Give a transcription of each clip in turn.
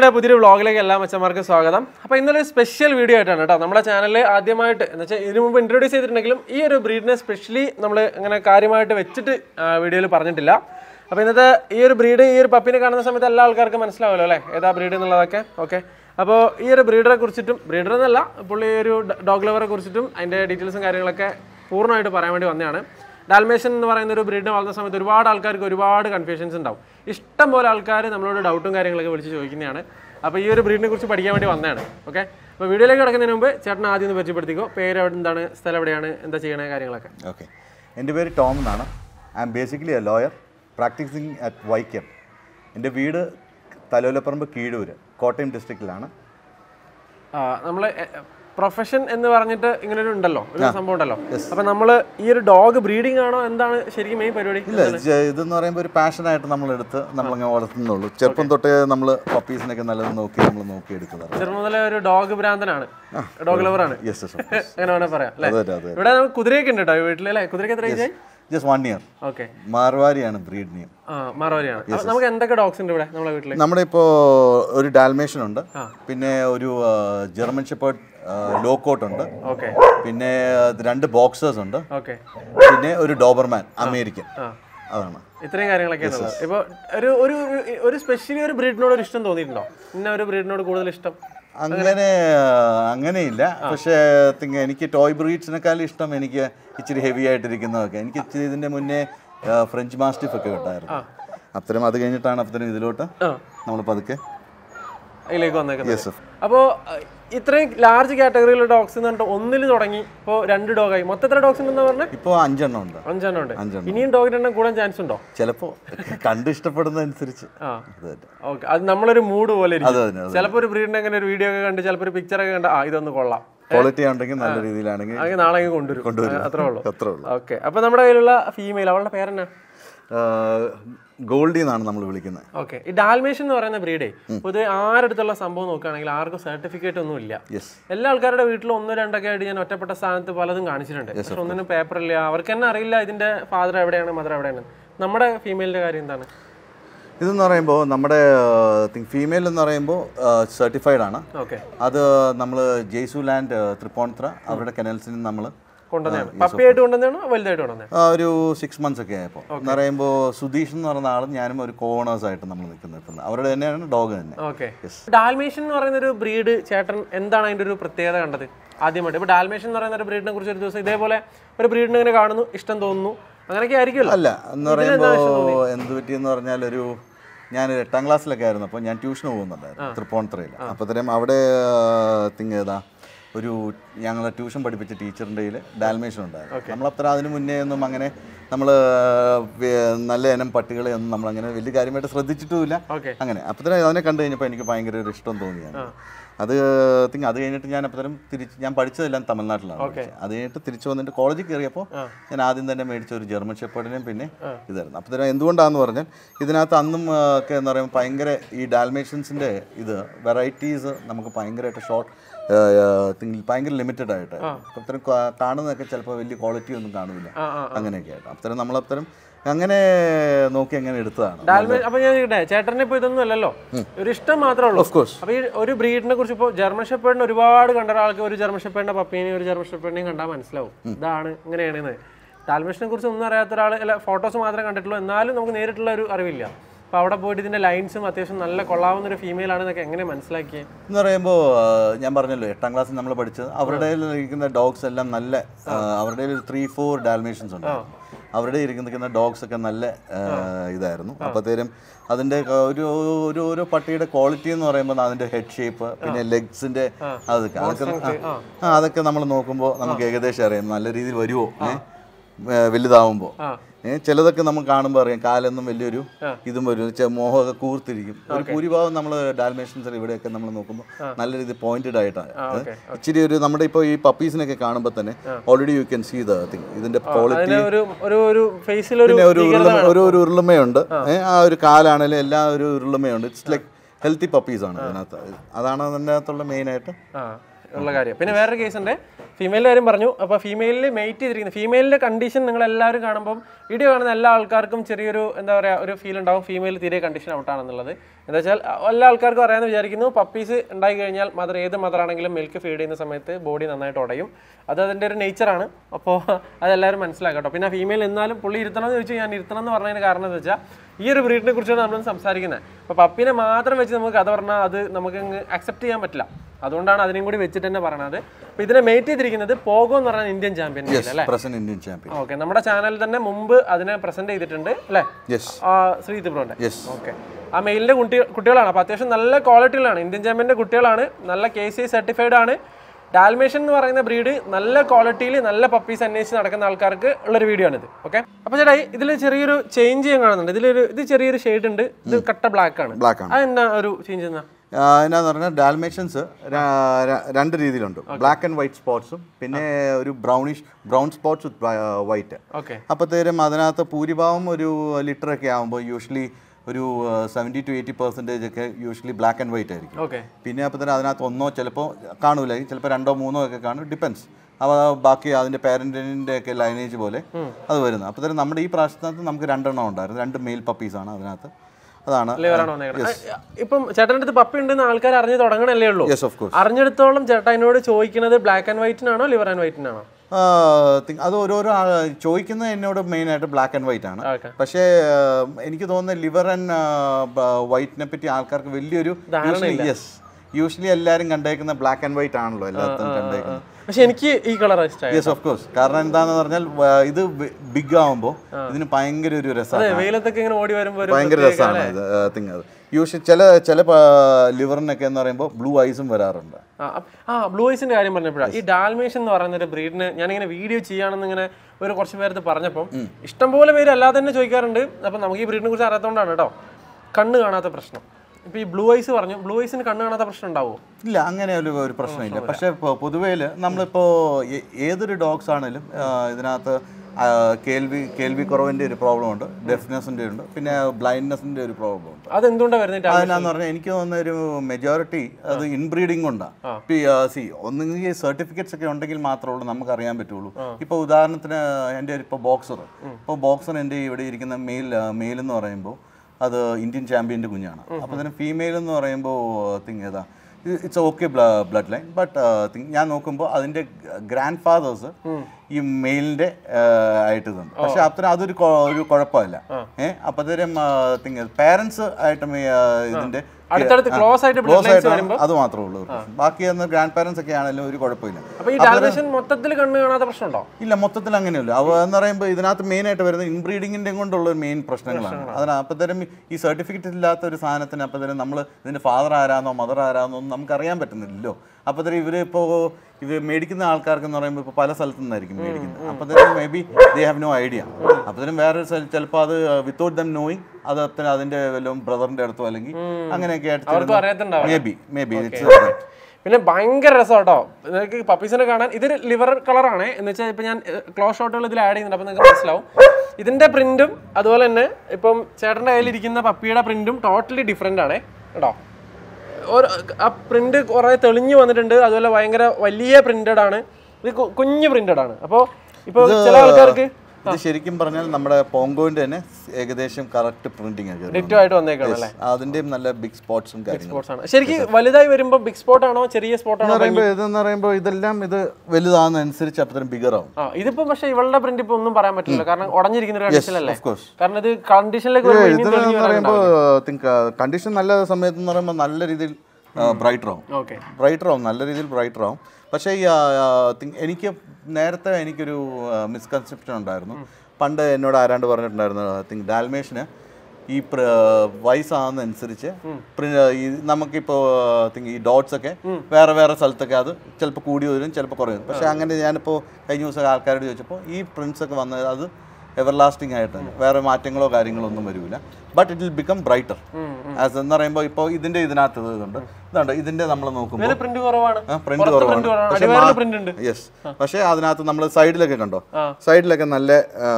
നമ്മുടെ പുതിയൊരു വ്ളോഗിലേക്ക് എല്ലാ മച്ചന്മാർക്കും സ്വാഗതം അപ്പോൾ ഇന്നലെ ഒരു സ്പെഷ്യൽ വീഡിയോ ആയിട്ടാണ് കേട്ടോ നമ്മുടെ ചാനലിൽ ആദ്യമായിട്ട് എന്ന് വെച്ചാൽ ഇതിനു മുമ്പ് ഇൻട്രൊഡ്യൂസ് ചെയ്തിട്ടുണ്ടെങ്കിലും ഈ ഒരു ബ്രീഡിനെ സ്പെഷ്യലി നമ്മൾ അങ്ങനെ കാര്യമായിട്ട് വെച്ചിട്ട് വീഡിയോയിൽ പറഞ്ഞിട്ടില്ല അപ്പോൾ ഇന്നത്തെ ഈ ഒരു ബ്രീഡ് ഈ ഒരു പപ്പിനെ കാണുന്ന സമയത്ത് എല്ലാ ആൾക്കാർക്കും മനസ്സിലാവുമല്ലോ അല്ലേ ഏതാ ബ്രീഡ് എന്നുള്ളതൊക്കെ ഓക്കെ അപ്പോൾ ഈ ഒരു ബ്രീഡറെ കുറിച്ചിട്ടും ബ്രീഡർ എന്നല്ല പുള്ളി ഒരു ഡോഗ് ലവറെ കുറിച്ചിട്ടും അതിൻ്റെ ഡീറ്റെയിൽസും കാര്യങ്ങളൊക്കെ പൂർണ്ണമായിട്ട് പറയാൻ വേണ്ടി വന്നതാണ് ഡാൽമേഷൻ എന്ന് പറയുന്ന ഒരു ബ്രീഡിനെ വളർന്ന സമയത്ത് ഒരുപാട് ആൾക്കാർക്ക് ഒരുപാട് കൺഫ്യൂഷൻസ് ഉണ്ടാവും ഇഷ്ടം പോലെ ആൾക്കാർ നമ്മളോട് ഡൗട്ടും കാര്യങ്ങളൊക്കെ വിളിച്ച് ചോദിക്കുന്നതാണ് അപ്പോൾ ഈ ഒരു ബ്രീഡിനെ കുറിച്ച് പഠിക്കാൻ വേണ്ടി വന്നതാണ് ഓക്കെ അപ്പോൾ വീഡിയോയിലേക്ക് കിടക്കുന്നതിന് മുമ്പ് ചേട്ടൻ ആദ്യം ഒന്ന് പരിചയപ്പെടുത്തിക്കോ പേര് എവിടെ എന്താണ് സ്ഥലം എവിടെയാണ് എന്താ ചെയ്യണ കാര്യങ്ങളൊക്കെ ഓക്കെ എൻ്റെ പേര് ടോം എന്നാണ് I am basically a lawyer practising at Vaikom എൻ്റെ വീട് തലോലപ്പറമ്പ് കീഴൂര് കോട്ടയം ഡിസ്ട്രിക്റ്റിലാണ് നമ്മൾ പ്രൊഫഷൻ എന്ന് പറഞ്ഞിട്ട് ഇങ്ങനെ ഒരു ഉണ്ടല്ലോ ഒരു സംഭവം ഉണ്ടല്ലോ അപ്പോൾ നമ്മൾ ഈ ഒരു ഡോഗ് ബ്രീഡിംഗ് ആണോ എന്താണ് ശരിക്കും മെയിൻ പരിപാടി ഇല്ല ജ- ഇതെന്ന് പറയുമ്പോൾ ഒരു പാഷനായിട്ട് നമ്മളെടുത്ത് നമ്മളങ്ങ് വളർത്തുന്നുള്ളൂ ചെറുപ്പം തൊട്ടേ നമ്മൾ പപ്പീസിനൊക്കെ നല്ലത് നോക്കി നമ്മൾ നോക്കി എടുക്കുന്നതാണ് ചെറുപ്പം മുതലേ ഒരു ഡോഗ് ഭ്രാന്തനാണ് ഡോഗ് ലവറാണ് യെസ് യെസ് അങ്ങനെ വേണേൽ പറയാം അല്ലേ അതെ അതെ ഇവിടെ നമുക്ക് കുതിരയൊക്കെ ഉണ്ട് കേട്ടോ വീട്ടിൽ അല്ലേ കുതിരയ്ക്ക് എത്ര ഏജായി ജസ്റ്റ് വൺ ഇയർ ഓക്കെ മാർവാരിയാണ് ബ്രീഡ് നെയിം ആ മാറോരിയാണ് അപ്പൊ നമുക്ക് എന്തൊക്കെ ഡോഗ്സ് ഉണ്ട് ഇവിടെ നമ്മളെ വീട്ടില് നമ്മുടെ ഇപ്പോൾ ഒരു ഡാൽമേഷൻ ഉണ്ട് പിന്നെ ഒരു ജർമ്മൻ ഷെപ്പേർഡ് ലോ കോട്ട് ഉണ്ട് ഓക്കെ പിന്നെ ആ, രണ്ട് ബോക്സേഴ്സ് ഉണ്ട് ഓക്കെ പിന്നെ ഒരു ഡോബർമാൻ അമേരിക്കൻ ആ അതാണ് ഇത്രയും കാര്യങ്ങളൊക്കെയാണ് ഉള്ളത് ഇപ്പൊ ഒരു ഒരു ഒരു- ഒരു സ്പെഷ്യലി ഒരു ബ്രീഡിനോട് ഒരു ഇഷ്ടം തോന്നിയിട്ടുണ്ടോ ഇന്ന ഒരു ബ്രീഡിനോട് കൂടുതൽ ഇഷ്ടം അങ്ങനെ അങ്ങനെയില്ല പക്ഷേ തിങ്ക എനിക്ക് ടോയ് ബ്രീഡ്സിനെക്കാളും ഇഷ്ടം എനിക്ക് ഇച്ചിരി ഹെവി ആയിട്ടിരിക്കുന്നതൊക്കെ എനിക്ക് ഇച്ചിരി ഇതിൻ്റെ മുന്നേ ആ, ഫ്രഞ്ച് മാസ്റ്റിഫ് ഒക്കെ കിട്ടായിരുന്നു അത്തരം അത് കഴിഞ്ഞിട്ടാണ് അത്തരം ഇതിലോട്ട് ആ നമ്മൾ പതുക്കെ അതിലേക്ക് വന്നേക്കുന്നത് യെസ് അപ്പോൾ ഇത്രയും ലാർജ് കാറ്റഗറിയിലുള്ള ഡോഗ്സ് എന്ന് പറഞ്ഞിട്ട് ഒന്നിൽ തുടങ്ങി ഇപ്പോൾ രണ്ട് ഡോഗായി മൊത്തം എത്ര ഡോഗ്സ് ഉണ്ടെന്ന് പറഞ്ഞാൽ ഇപ്പോൾ അഞ്ചെണ്ണം ഉണ്ട് അഞ്ചെണ്ണം ഉണ്ട് അഞ്ചെണ്ണം. ഇനിയും ഡോഗിന്റെ എണ്ണം കൂടാൻ ചാൻസ് ഉണ്ടോ ചിലപ്പോൾ കണ്ട് ഇഷ്ടപ്പെടുന്നതനുസരിച്ച് ആ അത് തന്നെ ഓക്കെ അത് നമ്മളൊരു മൂഡ് പോലെ ഇരിക്കും അത് തന്നെ അത് ചിലപ്പോൾ ഒരു ബ്രീഡിന്റെ അങ്ങനെ ഒരു വീഡിയോ ഒക്കെ കണ്ട് ചിലപ്പോൾ ഒരു പിക്ചർ ഒക്കെ കണ്ട് ആ ഇതൊന്ന് കൊള്ളാം ക്വാളിറ്റി ഉണ്ടെങ്കിൽ നല്ല രീതിയിലാണെങ്കിൽ അങ്ങനെ നാളെ അങ്ങ് കൊണ്ടുവരും കൊണ്ടുവരും. അത്രേ ഉള്ളൂ അത്രേ ഉള്ളൂ ഓക്കെ അപ്പോൾ നമ്മുടെ കയ്യിലുള്ള ഫീമെയിൽ അവളുടെ പേരെന്നാ ഗോൾഡി എന്നാണ് നമ്മൾ വിളിക്കുന്നത് ഓക്കെ ഈ ഡാൽമേഷൻ എന്ന് പറയുന്ന ബ്രീഡേ പൊതുവെ ആരടുത്തുള്ള സംഭവം നോക്കുകയാണെങ്കിൽ ആർക്കും സർട്ടിഫിക്കറ്റ് ഒന്നും ഇല്ല യെസ് എല്ലാ ആൾക്കാരുടെ വീട്ടിലും ഒന്നോ രണ്ടൊക്കെ ആയിട്ട് ഞാൻ ഒറ്റപ്പെട്ട സ്ഥാനത്ത് പലതും കാണിച്ചിട്ടുണ്ട് പക്ഷെ ഒന്നിനും പേപ്പർ ഇല്ല അവർക്ക് തന്നെ അറിയില്ല ഇതിന്റെ ഫാദർ എവിടെയാണ് മദർ എവിടെയാണ് നമ്മുടെ ഫീമെയിലിന്റെ കാര്യം എന്താണ് ഇതെന്ന് പറയുമ്പോൾ നമ്മുടെ തിങ്ക് ഫീമെയിൽ എന്ന് പറയുമ്പോൾ സർട്ടിഫൈഡ് ആണ് ഓക്കെ അത് നമ്മൾ ജെയ്സു ലാൻഡ് തൃപ്പോണിത്ര അവരുടെ കെനൽസിൽ നിന്ന് നമ്മൾ കൊണ്ടുവന്നതാണ് പപ്പിയായിട്ട് കൊണ്ടുവന്നാണോ വലുതായിട്ട് കൊണ്ടുവന്നത് ഒരു സിക്സ് മന്ത്സ് ഒക്കെ ആയപ്പോൾ എന്ന് പറയുമ്പോൾ സുധീഷ് എന്ന് പറയുന്ന ആളും ഞാനും ഒരു കോണേഴ്സ് ആയിട്ട് നമ്മൾ നിൽക്കുന്നത് ഇപ്പം അവരുടെ തന്നെയാണ് ഡോഗ് തന്നെ ഓക്കെ ഡാൽമേഷൻ എന്ന് പറയുന്ന ഒരു ബ്രീഡ് ചേട്ടൻ എന്താണ് അതിന്റെ ഒരു പ്രത്യേകത കണ്ടത് ആദ്യമായിട്ട് ഇപ്പൊ ഡാൽമേഷൻ എന്ന് പറയുന്ന ഒരു ബ്രീഡിനെ കുറിച്ച് ഒരു ദിവസം ഇതേപോലെ ഒരു ബ്രീഡിനെ ഇങ്ങനെ കാണുന്നു ഇഷ്ടം തോന്നുന്നു അങ്ങനെയൊക്കെ ആയിരിക്കുമല്ലോ അല്ല എന്ന് പറയുമ്പോൾ എന്ത് പറ്റിയെന്ന് പറഞ്ഞാൽ ഒരു ഞാൻ എട്ടാം ക്ലാസ്സിലൊക്കെ ആയിരുന്നു അപ്പോൾ ഞാൻ ട്യൂഷന് പോകുന്നുണ്ടായിരുന്നു തൃപ്പൂണിത്തുറയിൽ അപ്പോഴത്തേനും അവിടെ തിങ് ഏതാ ഒരു ഞങ്ങളെ ട്യൂഷൻ പഠിപ്പിച്ച ടീച്ചറിൻ്റെ കയ്യിൽ ഡാൽമേഷൻ ഉണ്ടായിരുന്നു നമ്മളത്ര അതിന് മുന്നേ ഒന്നും അങ്ങനെ നമ്മൾ നല്ല ഇനം പട്ടികളെ ഒന്നും നമ്മളങ്ങനെ വലിയ കാര്യമായിട്ട് ശ്രദ്ധിച്ചിട്ടുമില്ല ഓക്കെ അങ്ങനെ അപ്പത്തരം അതിനെ കണ്ടു കഴിഞ്ഞപ്പോൾ എനിക്ക് ഭയങ്കര ഒരു ഇഷ്ടം തോന്നിയാണ് അത് തിങ് അത് കഴിഞ്ഞിട്ട് ഞാൻ അപ്പത്തരം തിരിച്ച് ഞാൻ പഠിച്ചതെല്ലാം തമിഴ്നാട്ടിലാണ് പഠിച്ചത്. അത് കഴിഞ്ഞിട്ട് തിരിച്ചു വന്നിട്ട് കോളേജിൽ കയറിയപ്പോൾ ഞാൻ ആദ്യം തന്നെ മേടിച്ച ഒരു ജർമ്മൻ ഷെപ്പേർഡിനെയും പിന്നെ ഇതായിരുന്നു അപ്പത്തരം എന്തുകൊണ്ടാന്ന് പറഞ്ഞാൽ ഇതിനകത്ത് അന്നും ആ, ഒക്കെ എന്ന് പറയുമ്പോൾ ഭയങ്കര ഈ ഡാൽമേഷൻസിൻ്റെ ഇത് വെറൈറ്റീസ് നമുക്ക് ഭയങ്കരമായിട്ട് ഷോർട്ട് ഭയങ്കര ലിമിറ്റഡ് ആയിട്ട് അത്തരം കാ- കാണുന്നതൊക്കെ ചിലപ്പോൾ വലിയ ക്വാളിറ്റി ഒന്നും കാണില്ല ആ ആ അങ്ങനെയൊക്കെ ആയിട്ട് അത്തരം നമ്മളത്തരം അങ്ങനെ നോക്കി അങ്ങനെ എടുത്തതാണ് ഡാൽമേ അപ്പൊ ഞാൻ ചോദിക്കട്ടെ ചേട്ടനെ ഇപ്പൊ ഇതൊന്നും അല്ലല്ലോ ഒരു ഇഷ്ടം മാത്രമേ ഉള്ളൂ ഓഫ് കോഴ്സ് അപ്പൊ ഈ ഒരു ബ്രീഡിനെ കുറിച്ച് ഇപ്പോൾ ജർമ്മൻ ഷെപ്പേഡിന് ഒരുപാട് കണ്ട ഒരാൾക്ക് ഒരു ജർമ്മൻ ഷെപ്പേഡിന്റെ പപ്പീനെയും ഒരു ജർമ്മൻ ഷെപ്പേഡിനെയും കണ്ടാൽ മനസ്സിലാവും ഇതാണ് ഇങ്ങനെയാണെന്ന് ഡാൽമേഷനെ കുറിച്ച് ഒന്നും അറിയാത്ത ഒരാൾ അല്ല ഫോട്ടോസ് മാത്രമേ കണ്ടിട്ടുള്ളൂ എന്നാലും നമുക്ക് നേരിട്ടുള്ള ഒരു അറിവില്ല അപ്പൊ അവിടെ പോയിട്ട് ഇതിന്റെ ലൈൻസും അത്യാവശ്യം നല്ല കൊള്ളാവുന്ന ഒരു ഫീമെയിൽ ആണെന്നൊക്കെ എങ്ങനെ മനസ്സിലാക്കിയത് എന്ന് പറയുമ്പോൾ ഞാൻ പറഞ്ഞല്ലോ എട്ടാം ക്ലാസ്സിൽ നമ്മൾ പഠിച്ചത് അവരുടെ കയ്യിൽ ഇരിക്കുന്ന ഡോഗ്സ് എല്ലാം നല്ല ആ, അവരുടെ ഒരു ത്രീ ഫോർ ഡാൽമേഷൻസ് ഉണ്ട് അവരുടെ ഇരിക്കുന്ന ഡോഗ്സ് ഒക്കെ നല്ല ആ, ഇതായിരുന്നു അപ്പോഴത്തേനും അതിൻ്റെ ഒരു ഒരു ഓരോ പട്ടിയുടെ ക്വാളിറ്റി എന്ന് പറയുമ്പോൾ അതിൻ്റെ ഹെഡ് ഷേപ്പ് പിന്നെ ലെഗ്സിൻ്റെ അതൊക്കെ അതൊക്കെ ആ, ആ, അതൊക്കെ നമ്മൾ നോക്കുമ്പോൾ നമുക്ക് ഏകദേശം അറിയാം നല്ല രീതിയിൽ വരുമോ വലുതാവുമ്പോൾ ഏഹ് ചിലതൊക്കെ നമ്മൾ കാണുമ്പോൾ അറിയാം കാലൊന്നും വലിയൊരു ഇതും വരും ചെ- മോഹമൊക്കെ കൂർത്തിരിക്കും ഒരു ഭൂരിഭാഗം നമ്മൾ ഡാൽമേഷൻസ് ഇവിടെയൊക്കെ നമ്മൾ നോക്കുമ്പോൾ നല്ല രീതിയിൽ പോയിന്റഡ് ആയിട്ടാണ് ഏഹ് ഇച്ചിരി ഒരു നമ്മുടെ ഇപ്പോൾ ഈ പപ്പീസിനൊക്കെ കാണുമ്പോൾ തന്നെ already you can see the thing ഇതിന്റെ ക്വാളിറ്റി അതിന് ഒരു ഒരു ഒരു ഫേസിൽ ഒരു പിന്നെ ഒരു ഉരുള ഒരു ഒരു ഉരുളമയുണ്ട് ഏഹ് ആ ഒരു കാലാണെങ്കിലും എല്ലാം ഒരു ഉരുളമയുണ്ട് ഇറ്റ്സ് ലൈക്ക് ഹെൽത്തി പപ്പീസ് ആണ് ഇതിനകത്ത് അതാണ് അതിൻ്റെ അകത്തുള്ള മെയിൻ ആയിട്ട് ആ ഉള്ള കാര്യം പിന്നെ വേറൊരു കേസ് ഉണ്ട് ഫീമെയിലിൻ്റെ കാര്യം പറഞ്ഞു അപ്പോൾ ഫീമെയിലിൽ മെയ്റ്റ് ചെയ്തിരിക്കുന്നത് ഫീമെയിലിൻ്റെ കണ്ടീഷൻ നിങ്ങൾ എല്ലാവരും കാണുമ്പോൾ വീഡിയോ കാണുന്ന എല്ലാ ആൾക്കാർക്കും ചെറിയൊരു എന്താ പറയുക ഒരു ഫീൽ ഉണ്ടാവും ഫീമെയിൽ തീരെ കണ്ടീഷൻ ഔട്ടാണെന്നുള്ളത് എന്താ വെച്ചാൽ എല്ലാ ആൾക്കാർക്കും അറിയാമെന്ന് വിചാരിക്കുന്നു പപ്പീസ് ഉണ്ടായി കഴിഞ്ഞാൽ മദർ ഏത് മദർ ആണെങ്കിലും മിൽക്ക് ഫീഡ് ചെയ്യുന്ന സമയത്ത് ബോഡി നന്നായിട്ട് ഉടയും അത് അതിൻ്റെ ഒരു നേച്ചറാണ് അപ്പോൾ അതെല്ലാവരും മനസ്സിലാക്കാം കേട്ടോ പിന്നെ ഫീമെയിൽ എന്നാലും പുള്ളി ഇരുത്തണം എന്ന് ചോദിച്ചാൽ ഞാൻ ഇരുത്തണം എന്ന് പറഞ്ഞതിന് കാരണം എന്ന് വെച്ചാൽ ഈ ഒരു ബ്രീഡിനെ കുറിച്ചാണ് നമ്മൾ സംസാരിക്കുന്നത് അപ്പോൾ പപ്പിനെ മാത്രം വെച്ച് നമുക്ക് കഥ പറഞ്ഞാൽ അത് നമുക്ക് അക്സെപ്റ്റ് ചെയ്യാൻ പറ്റില്ല അതുകൊണ്ടാണ് അതിനെയും കൂടി വെച്ചിട്ട് തന്നെ പറയണത് അപ്പോൾ ഇതിനെ മെയ്റ്റ് ചെയ്തിരിക്കുന്നത് പോഗോ എന്ന് പറഞ്ഞ ഇന്ത്യൻ ചാമ്പ്യൻ അല്ലേ പ്രസന്റ് ഇന്ത്യൻ ചാമ്പ്യൻ ഓക്കെ നമ്മുടെ ചാനലിൽ തന്നെ മുമ്പ് അതിനെ പ്രസന്റ് ചെയ്തിട്ടുണ്ട് അല്ലേ യെസ് ആ, ശ്രീജിത്ത് ബ്രോന്റെ യെസ് ഓക്കെ ആ മെയിലിന്റെ കുട്ടി കുട്ടികളാണ് അപ്പോൾ അത്യാവശ്യം നല്ല ക്വാളിറ്റിയിലാണ് ഇന്ത്യൻ ചാമ്പ്യൻ്റെ കുട്ടികളാണ് നല്ല കെ സി സർട്ടിഫൈഡ് ആണ് ഡാൽമേഷൻ എന്ന് പറയുന്ന ബ്രീഡ് നല്ല ക്വാളിറ്റിയിൽ നല്ല പപ്പീസ് അന്വേഷിച്ച് നടക്കുന്ന ആൾക്കാർക്ക് ഉള്ളൊരു വീഡിയോ ആണിത് ഓക്കെ അപ്പോൾ ചേട്ടാ ഇതിൽ ചെറിയൊരു ചേഞ്ച് ഞാൻ കാണുന്നുണ്ട് ഇതിലൊരു ഇത് ചെറിയൊരു ഷെയ്ഡ് ഉണ്ട് ഇത് കട്ട ബ്ലാക്ക് ആണ് ബ്ലാക്ക് ആണ് അതെന്നാ ഒരു ചേഞ്ച് എന്നാ ആ, എന്നാന്ന് പറഞ്ഞാൽ ഡാൽമേഷൻസ് രണ്ട് രീതിയിലുണ്ട് ബ്ലാക്ക് ആൻഡ് വൈറ്റ് സ്പോട്ട്സും പിന്നെ ഒരു brownish brown spots with white okay അപ്പോഴത്തേരും അതിനകത്ത് ഭൂരിഭാഗം ഒരു ലിറ്ററൊക്കെ ആകുമ്പോൾ യൂഷ്വലി ഒരു സെവൻറ്റി ടു എയ്റ്റി പെർസെൻറ്റേജ് ഒക്കെ യൂഷ്വലി ബ്ലാക്ക് ആൻഡ് വൈറ്റ് ആയിരിക്കും ഓക്കെ പിന്നെ അപ്പോൾ തന്നെ അതിനകത്ത് ഒന്നോ ചിലപ്പോൾ കാണൂല ചിലപ്പോൾ രണ്ടോ മൂന്നോ ഒക്കെ കാണും ഡിപ്പെൻസ് അപ്പോൾ ബാക്കി അതിൻ്റെ പേരൻറ്റിൻ്റെ ഒക്കെ ലൈനേജ് പോലെ അത് വരുന്നത് അപ്പോൾ തന്നെ നമ്മുടെ ഈ പ്രാവശ്യത്തിനകത്ത് നമുക്ക് രണ്ടെണ്ണം ഉണ്ടായിരുന്നു രണ്ട് മെയിൽ പപ്പീസാണ് അതിനകത്ത് അതാണ് ലിവറാണ് വന്നേക്കുന്നത് ഇപ്പം ചേട്ടൻ്റെ അടുത്ത് പപ്പി ഉണ്ടെന്ന് ആൾക്കാർ അറിഞ്ഞു തുടങ്ങണല്ലേ ഉള്ളൂ യെസ് ഓഫ് കോഴ്സ് അറിഞ്ഞെടുത്തോളം ചേട്ടാ എന്നോട് ചോദിക്കുന്നത് ബ്ലാക്ക് ആൻഡ് വൈറ്റിനാണോ ലിവർ ആൻഡ് വൈറ്റിനാണോ അത് ഓരോരോ ആൾ ചോദിക്കുന്നത് എന്നോട് മെയിനായിട്ട് ബ്ലാക്ക് ആൻഡ് വൈറ്റ് ആണ് ഓക്കെ പക്ഷേ ആ, എനിക്ക് തോന്നുന്നത് ലിവർ ആൻഡ് വൈറ്റിനെ പറ്റി ആൾക്കാർക്ക് വലിയൊരു യെസ് യൂഷ്വലി എല്ലാവരും കണ്ടേക്കുന്ന ബ്ലാക്ക് ആൻഡ് വൈറ്റ് ആണല്ലോ എല്ലാത്തും കണ്ടേക്കുന്നത് പക്ഷെ എനിക്ക് ഈ കളർ ഇഷ്ടമായി യെസ് ഓഫ് കോഴ്സ് കാരണം എന്താന്ന് പറഞ്ഞാൽ വ- ഇത് ബിഗ് ആവുമ്പോൾ ഇതിന് ഭയങ്കര ഒരു രസമാണ് വെയിലത്തൊക്കെ ഇങ്ങനെ ഓടി വരുമ്പോൾ ഒരു ഭയങ്കര രസമാണ് ഇത് തിങ് അത് യൂഷ്വലി ചില ചില ലിവറിനൊക്കെ എന്ന് പറയുമ്പോൾ ബ്ലൂ ഐസും വരാറുണ്ട് ആ, അപ്പ- ആ ബ്ലൂ ഐസിന്റെ കാര്യം പറഞ്ഞപ്പോഴാണ് ഈ ഡാൽമേഷൻ എന്ന് പറയുന്ന ഒരു ബ്രീഡിന് ഞാനിങ്ങനെ വീഡിയോ ചെയ്യാണെന്ന് ഇങ്ങനെ ഒരു കുറച്ച് പേരത്ത് പറഞ്ഞപ്പം ഇഷ്ടംപോലെ പേര് അല്ലാതെ തന്നെ ചോദിക്കാറുണ്ട് അപ്പം നമുക്ക് ഈ ബ്രീഡിനെ കുറിച്ച് അറിയാത്തതുകൊണ്ടാണ് കേട്ടോ കണ്ണ് കാണാത്ത പ്രശ്നം ഇപ്പൊ ഈ ബ്ലൂ ഐസ് പറഞ്ഞു ബ്ലൂ ഐസിന് കണ്ണ് കാണാത്ത പ്രശ്നം ഉണ്ടാവുമോ ഇല്ല അങ്ങനെ ഒരു ഒരു പ്രശ്നമില്ല പക്ഷേ പൊതുവേ നമ്മളിപ്പോൾ ഏ- ഏതൊരു ഡോഗ്സ് ആണെങ്കിലും ആ, ഇതിനകത്ത് ആ, കേൾവി കേൾവി കുറവിൻ്റെ ഒരു പ്രോബ്ലം ഉണ്ട് ഡെഫ്നെസ്സിൻ്റെ ഉണ്ട് പിന്നെ ബ്ലൈൻഡ്നെസ്സിൻ്റെ ഒരു പ്രോബ്ലം ഉണ്ട് അത് എന്തുകൊണ്ടാണ് വരുന്നത് അതിനാന്ന് പറഞ്ഞാൽ എനിക്ക് തോന്നുന്ന ഒരു മെജോറിറ്റി അത് ഇൻബ്രീഡിംഗ് കൊണ്ടാണ് സി ഒന്നുകിൽ സർട്ടിഫിക്കറ്റ്സ് ഒക്കെ ഉണ്ടെങ്കിൽ മാത്രമേ ഉള്ളൂ നമുക്ക് അറിയാൻ പറ്റുള്ളൂ ഇപ്പോൾ ഉദാഹരണത്തിന് എൻ്റെ ഇപ്പോൾ ബോക്സർ ഇപ്പോൾ ബോക്സർ എൻ്റെ ഇവിടെ ഇരിക്കുന്ന മെയിൽ മെയിൽ എന്ന് പറയുമ്പോൾ അത് ഇന്ത്യൻ ചാമ്പ്യൻ്റെ കുഞ്ഞാണ് അപ്പോൾ തന്നെ ഫീമെയിൽ എന്ന് പറയുമ്പോൾ തിങ് ഏതാ it's okay bloodline but ഞാൻ നോക്കുമ്പോൾ അതിൻ്റെ ഗ്രാൻഡ് ഫാദേഴ്സ് ഈ മെയിലിൻ്റെ ആയിട്ട് ഇതുണ്ട് പക്ഷെ അത്ര അതൊരു കൊ- ഒരു കുഴപ്പമില്ല ഏഹ് അപ്പത്തേരും തിങ് പാരൻസ് ആയിട്ട് മേ- ആ, ഇതിന്റെ അടുത്തടുത്ത് ക്ലോസ് ആയിട്ട് ക്ലോസ് blood lines ആയിട്ട് വരുമ്പോൾ അത് മാത്രമേ ഉള്ളൂ ബാക്കി അന്ന് ഗ്രാൻഡ് പാരൻസ് ഒക്കെ ആണെങ്കിലും ഒരു കുഴപ്പമില്ല അപ്പൊ ഈ ഡാൽമേഷൻ മൊത്തത്തിൽ കണ്ണ് കാണാത്ത പ്രശ്നമുണ്ടോ ഇല്ല മൊത്തത്തിൽ അങ്ങനെയല്ല അവ എന്ന് പറയുമ്പോൾ ഇതിനകത്ത് മെയിൻ ആയിട്ട് വരുന്നത് ഇൻബ്രീഡിങ്ങിന്റെ കൊണ്ടുള്ള ഒരു മെയിൻ പ്രശ്നങ്ങളാണ് അതിന് അപ്പത്തരം ഈ സർട്ടിഫിക്കറ്റ് ഇല്ലാത്ത ഒരു സാധനത്തിന് അപ്പത്തരം നമ്മൾ ഇതിന്റെ ഫാദർ ആരാന്നോ മദർ ആരാന്നോ ഒന്നും നമുക്ക് അറിയാൻ പറ്റുന്നില്ലല്ലോ അപ്പത്തരം ഇവര് ഇപ്പോൾ ഇത് മേടിക്കുന്ന ആൾക്കാർക്ക് എന്ന് പറയുമ്പോൾ ഇപ്പോൾ പല സ്ഥലത്തു നിന്നായിരിക്കും മേടിക്കുന്നത് അപ്പത്തരം maybe they have no idea അപ്പത്തരം വേറൊരു സ്ഥലം ചിലപ്പോൾ അത് വിത്തൗട്ട് ദം നോയിങ് അത് അപ്പത്തരം അതിന്റെ വല്ലതും ബ്രദറിന്റെ അടുത്തോ അല്ലെങ്കിൽ അങ്ങനെയൊക്കെ അവർക്കും ആയിട്ട് അറിയത്തുണ്ടാവും maybe maybe it's പിന്നെ ഭയങ്കര രസം കേട്ടോ നിങ്ങൾക്ക് പപ്പീസിനെ കാണാൻ ഇതൊരു ലിവർ കളറാണ് എന്ന് വെച്ചാൽ ഇപ്പം ഞാൻ ക്ലോസ് ഷോട്ടുകൾ ഇതിൽ ആഡ് ചെയ്യുന്നുണ്ട് അപ്പം നിങ്ങൾക്ക് മനസ്സിലാവും ഇതിന്റെ പ്രിന്റും അതുപോലെ തന്നെ ഇപ്പം ചേട്ടൻ്റെ കയ്യിലിരിക്കുന്ന പപ്പിയുടെ പ്രിന്റും ടോട്ടലി ഡിഫറെൻ്റ് ആണ് കേട്ടോ ഒരു ആ പ്രിന്റ് കുറേ തെളിഞ്ഞു വന്നിട്ടുണ്ട് അതുപോലെ ഭയങ്കര വലിയ പ്രിന്റഡ് ആണ് ഇത് കു- കുഞ്ഞു പ്രിന്റഡ് ആണ് അപ്പോൾ ഇപ്പോൾ ചില ആൾക്കാർക്ക് ഇത് ശരിക്കും പറഞ്ഞാൽ നമ്മുടെ പോങ്കോന്റെ തന്നെ ഏകദേശം കറക്റ്റ് പ്രിന്റിംഗ് ഒക്കെ ഡിറ്റോ ആയിട്ട് വന്നേക്കാണ് അല്ലേ അതിന്റെയും നല്ല ബിഗ് സ്പോട്ട്സും കാര്യങ്ങളും സ്പോർട്സ് ആണ് ശരിക്കും വലുതായി വരുമ്പോൾ ബിഗ് സ്പോട്ട് ആണോ ചെറിയ സ്പോട്ട് എന്ന് ആണോ പറയുമ്പോൾ ഇതെന്ന് പറയുമ്പോൾ ഇതെല്ലാം ഇത് വലുതാകുന്നതനുസരിച്ച് അപ്പത്തരം ബിഗർ ആവും ആ ഇതിപ്പോ പക്ഷെ ഇവളുടെ പ്രിന്റ് ഇപ്പൊ ഒന്നും പറയാൻ പറ്റില്ല കാരണം ഉടഞ്ഞിരിക്കുന്ന ഒരു കണ്ടീഷനല്ലേ ഓഫ് കോഴ്സ് കാരണം ഇത് കണ്ടീഷനിലേക്ക് വരുമ്പോൾ ഇനിയും തെളിഞ്ഞു ഇതെന്ന് പറയുമ്പോൾ തിങ്ക് കണ്ടീഷൻ നല്ല സമയത്ത് എന്ന് പറയുമ്പോൾ നല്ല രീതിയിൽ ബ്രൈറ്റർ ആവും ഓക്കെ ബ്രൈറ്റർ ആവും നല്ല രീതിയിൽ ബ്രൈറ്റർ ആവും പക്ഷേ ഈ ആ, ആ, think എനിക്ക് നേരത്തെ എനിക്കൊരു മിസ്കൺസെപ്ഷൻ ഉണ്ടായിരുന്നു പണ്ട് എന്നോട് ആരാണ്ട് പറഞ്ഞിട്ടുണ്ടായിരുന്നു തിങ്ക് ഡാൽമേഷന് ഈ പ്ര- വയസ്സാകുന്നതനുസരിച്ച് പ്രി- ഈ നമുക്കിപ്പോൾ തിങ്ക് ഈ ഡോട്ട്സ് ഒക്കെ വേറെ വേറെ സ്ഥലത്തൊക്കെ അത് ചിലപ്പോൾ കൂടി വരും ചിലപ്പോൾ കുറയും പക്ഷേ അങ്ങനെ ഞാനിപ്പോൾ കഴിഞ്ഞ ദിവസം ആൾക്കാരോട് ചോദിച്ചപ്പോൾ ഈ പ്രിൻസ് ഒക്കെ വന്നത് അത് എവർ ലാസ്റ്റിംഗ് ആയിട്ട് തന്നെ വേറെ മാറ്റങ്ങളോ കാര്യങ്ങളോ ഒന്നും വരില്ല but it will become brighter as എന്ന് പറയുമ്പോൾ ഇപ്പോൾ ഇതിന്റെ ഇതിനകത്ത് ഇതുണ്ട് ഇതുണ്ട് ഇതിന്റെ നമ്മൾ നോക്കുമ്പോൾ പ്രിന്റ് കുറവാണ് പ്രിന്റ് പുറത്ത് കുറവാണ് print കുറവാണ് പക്ഷേ അടിവാരിൽ മാ- പ്രിന്റ് ഉണ്ട് യെസ് പക്ഷേ അതിനകത്ത് നമ്മൾ സൈഡിലൊക്കെ കണ്ടോ ആ. സൈഡിലൊക്കെ നല്ല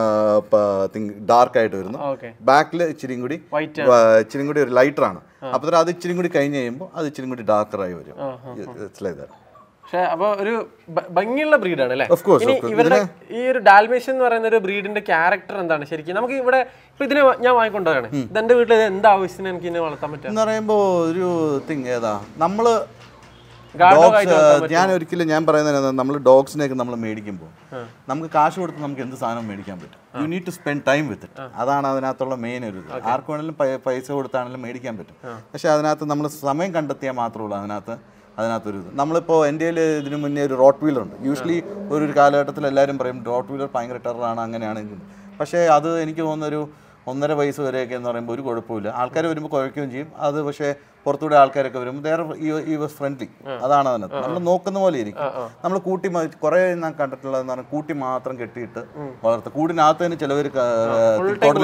ഡാർക്ക് ആയിട്ട് വരുന്നു ഓക്കെ ബാക്കിൽ ഇച്ചിരിയും കൂടി വൈറ്റ് ആ, ഇച്ചിരിയും കൂടി ഒരു ലൈറ്റർ ആണ് അപ്പോൾ അത് ഇച്ചിരിയും കൂടി കഴിഞ്ഞ് കഴിയുമ്പോൾ അത് ഇച്ചിരിയും കൂടി ഡാർക്കറായി വരും It's like that. പക്ഷെ അപ്പൊ ഒരു ഭ- ഭംഗിയുള്ള ബ്രീഡാണ് അല്ലേ Of course, ഇനി of course. ഇവരുടെ ഈ ഒരു ഡാൽമേഷൻ എന്ന് പറയുന്ന ഒരു ബ്രീഡിന്റെ ക്യാരക്ടർ എന്താണ് ശരിക്കും നമുക്ക് ഇവിടെ ഇപ്പൊ ഇതിനെ ഞാൻ വാങ്ങിക്കൊണ്ടാണ് ഇത് എന്റെ വീട്ടിൽ ഇത് എന്ത് ആവശ്യത്തിന് എനിക്ക് ഇതിനെ വളർത്താൻ പറ്റുക എന്ന് പറയുമ്പോൾ ഒരു തിങ് ഏതാ നമ്മള് Guard dog dogs, ആയിട്ട് ആ, ഞാൻ ഒരിക്കലും ഞാൻ പറയുന്നത് നമ്മൾ ഡോഗ്സിനെയൊക്കെ നമ്മൾ മേടിക്കുമ്പോൾ നമുക്ക് കാശ് കൊടുത്ത് നമുക്ക് എന്ത് സാധനം മേടിക്കാൻ പറ്റും you need to spend time with it അതാണ് അതിനകത്തുള്ള മെയിൻ ഒരു ഇത് ആർക്ക് വേണമെങ്കിലും പൈ- പൈസ കൊടുത്താണെങ്കിലും മേടിക്കാൻ പറ്റും പക്ഷെ അതിനകത്ത് നമ്മൾ സമയം കണ്ടെത്തിയാൽ മാത്രമേ ഉള്ളൂ അതിനകത്ത് അതിനകത്തൊരു ഇത് നമ്മളിപ്പോൾ എൻ്റെ കയ്യിൽ ഇതിന് മുന്നേ ഒരു റോട്ട് വീലർ ഉണ്ട് യൂഷ്വലി ഒരു ഒരു കാലഘട്ടത്തിൽ എല്ലാവരും പറയും റോട്ട് വീലർ ഭയങ്കര ടെററാണ് അങ്ങനെയാണെങ്കിൽ പക്ഷേ അത് എനിക്ക് തോന്നുന്നൊരു ഒന്നര വയസ്സ് വരെയൊക്കെ എന്ന് പറയുമ്പോൾ ഒരു കുഴപ്പമില്ല ആൾക്കാർ വരുമ്പോൾ കുഴക്കുകയും ചെയ്യും അത് പക്ഷേ പുറത്തൂടെ ആൾക്കാരൊക്കെ വരുമ്പോൾ നേരെ ഈ വാസ് ഫ്രണ്ട്ലി അതാണ് അതിനകത്ത് നമ്മൾ നോക്കുന്ന പോലെ ഇരിക്കും നമ്മൾ കൂട്ടി മ- കുറേ ഞാൻ കണ്ടിട്ടുള്ളതെന്ന് പറഞ്ഞാൽ കൂട്ടി മാത്രം കെട്ടിയിട്ട് വളർത്തും കൂടിനകത്ത് തന്നെ ചിലവർ തൊടൽ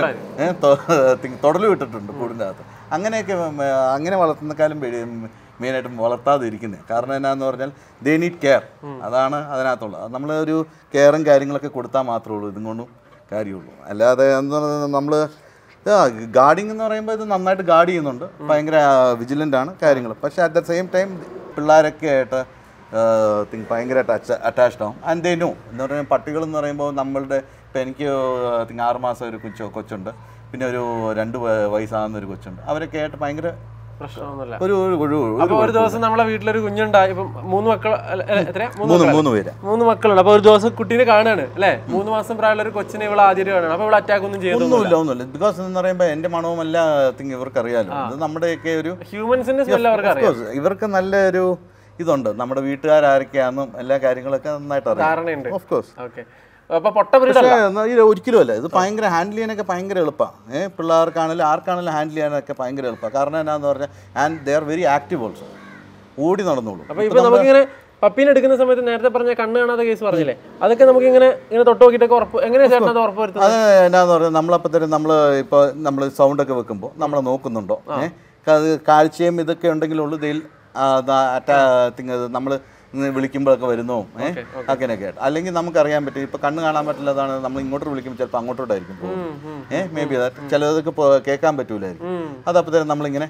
തൊടൽ വിട്ടിട്ടുണ്ട് കൂടിൻ്റെ അകത്ത് അങ്ങനെയൊക്കെ ഉം, ആ, അങ്ങനെ വളർത്തുന്നക്കാലം മെയിനായിട്ടും വളർത്താതെ ഇരിക്കുന്നത് കാരണം എന്നാന്ന് പറഞ്ഞാൽ ദേ നീഡ് കെയർ അതാണ് അതിനകത്തുള്ളത് നമ്മൾ ഒരു കെയറും കാര്യങ്ങളൊക്കെ കൊടുത്താൽ മാത്രമേ ഉള്ളൂ ഇതും കൊണ്ടും കാര്യമുള്ളൂ അല്ലാതെ എന്ന് പറഞ്ഞാൽ നമ്മൾ ഗാർഡിങ് എന്ന് പറയുമ്പോൾ ഇത് നന്നായിട്ട് ഗാർഡ് ചെയ്യുന്നുണ്ട് ഭയങ്കര വിജിലൻ്റ് ആണ് കാര്യങ്ങൾ പക്ഷേ അറ്റ് ദ സെയിം ടൈം പിള്ളേരൊക്കെ ആയിട്ട് തിങ്ക് ഭയങ്കരമായിട്ട് അറ്റാച്ച്ഡ് ആവും ആൻഡ് ദേ നോ എന്ന് പറഞ്ഞാൽ പട്ടികൾ എന്ന് പറയുമ്പോൾ നമ്മളുടെ ഇപ്പം എനിക്ക് തിങ്ക് ആറ് മാസം ഒരു കൊച്ചു കൊച്ചുണ്ട് പിന്നെ ഒരു രണ്ട് വയ- വയസ്സാകുന്ന ഒരു കൊച്ചുണ്ട് അവരൊക്കെ ആയിട്ട് ഭയങ്കര പ്രശ്നമൊന്നുമില്ല ഒരു ഒരു- ഒരു അപ്പൊ ഒരു ദിവസം നമ്മളെ വീട്ടിലൊരു കുഞ്ഞുണ്ടായി ഇപ്പം മൂന്ന് മക്കൾ അല്ല, അല്ല, എത്രയാ മൂന്ന് മൂന്ന് മക്കളല്ലേ? മൂന്ന് പേര് മൂന്ന് മക്കളുണ്ട് അപ്പൊ ഒരു ദിവസം കുട്ടീനെ കാണാണ് അല്ലേ മൂന്ന് മാസം പ്രായമുള്ള ഒരു കൊച്ചിനെ ഇവിടെ ആദ്യം കാണാണ് അപ്പൊ ഇവിടെ അറ്റാക്ക് ഒന്നും ചെയ്യുന്നു ഒന്നുമില്ല ഒന്നുമില്ല ബിക്കോസ് എന്ന് പറയുമ്പോൾ എൻ്റെ മണവുമല്ല തിങ് ഇവർക്ക് അറിയാലോ ഇത് നമ്മുടെയൊക്കെ ഒരു ഹ്യൂമൻസിന്റെ സ്മെല്ല് അവർക്ക് അറിയാം Of course, ഇവർക്ക് നല്ലൊരു ഇതുണ്ട് നമ്മുടെ വീട്ടുകാരാരൊക്കെയാണെന്നും എല്ലാ കാര്യങ്ങളൊക്കെ നന്നായിട്ട് അറിയാം ധാരണയുണ്ട് ഓഫ് കോഴ്സ് ഓക്കെ അപ്പൊ പൊട്ട ബ്രീഡ് പക്ഷേ എന്നാ ഇത് ഒരിക്കലും അല്ല ഇത് ഭയങ്കര ഹാൻഡിൽ ചെയ്യാനൊക്കെ ഭയങ്കര എളുപ്പമാണ് ഏഹ് പിള്ളേർക്കാണെങ്കിലും ആർക്കാണെങ്കിലും ഹാൻഡിൽ ചെയ്യാനൊക്കെ ഭയങ്കര എളുപ്പമാണ് കാരണം എന്നാന്ന് പറഞ്ഞാൽ and they are very active also ഓടി നടന്നോളൂ അപ്പൊ ഇപ്പൊ നമുക്കിങ്ങനെ പപ്പീനെ എടുക്കുന്ന സമയത്ത് നേരത്തെ പറഞ്ഞ കണ്ണ് കാണാത്ത കേസ് പറഞ്ഞില്ലേ അതൊക്കെ നമുക്ക് ഇങ്ങനെ ഇങ്ങനെ തൊട്ട് നോക്കിയിട്ടൊക്കെ ഉറപ്പ് എങ്ങനെയാ ചേട്ടൻ അത് ഉറപ്പ് വരുത്തുന്നത് അത് എന്നാന്ന് പറഞ്ഞാൽ നമ്മളപ്പത്തേനും നമ്മൾ ഇപ്പോൾ നമ്മൾ സൗണ്ടൊക്കെ വെക്കുമ്പോൾ നമ്മൾ നോക്കുന്നുണ്ടോ ഏഹ് അത് കാഴ്ചയും ഇതൊക്കെ ഉണ്ടെങ്കിലുള്ളൂ ഇതിൽ നമ്മൾ വിളിക്കുമ്പോഴൊക്കെ വരുന്നോ ഏഹ് അങ്ങനെയൊക്കെ ആയിട്ട് അല്ലെങ്കിൽ നമുക്കറിയാൻ പറ്റും ഇപ്പൊ കണ്ണ് കാണാൻ പറ്റില്ലതാണ് നമ്മൾ ഇങ്ങോട്ട് വിളിക്കുമ്പോൾ ചിലപ്പോൾ അങ്ങോട്ടോട്ടായിരിക്കും പോകുന്നത് ഏഹ് മേ ബി ചിലതൊക്കെ പോ- കേൾക്കാൻ പറ്റൂലായിരിക്കും അത് അപ്പത്തേനും നമ്മളിങ്ങനെ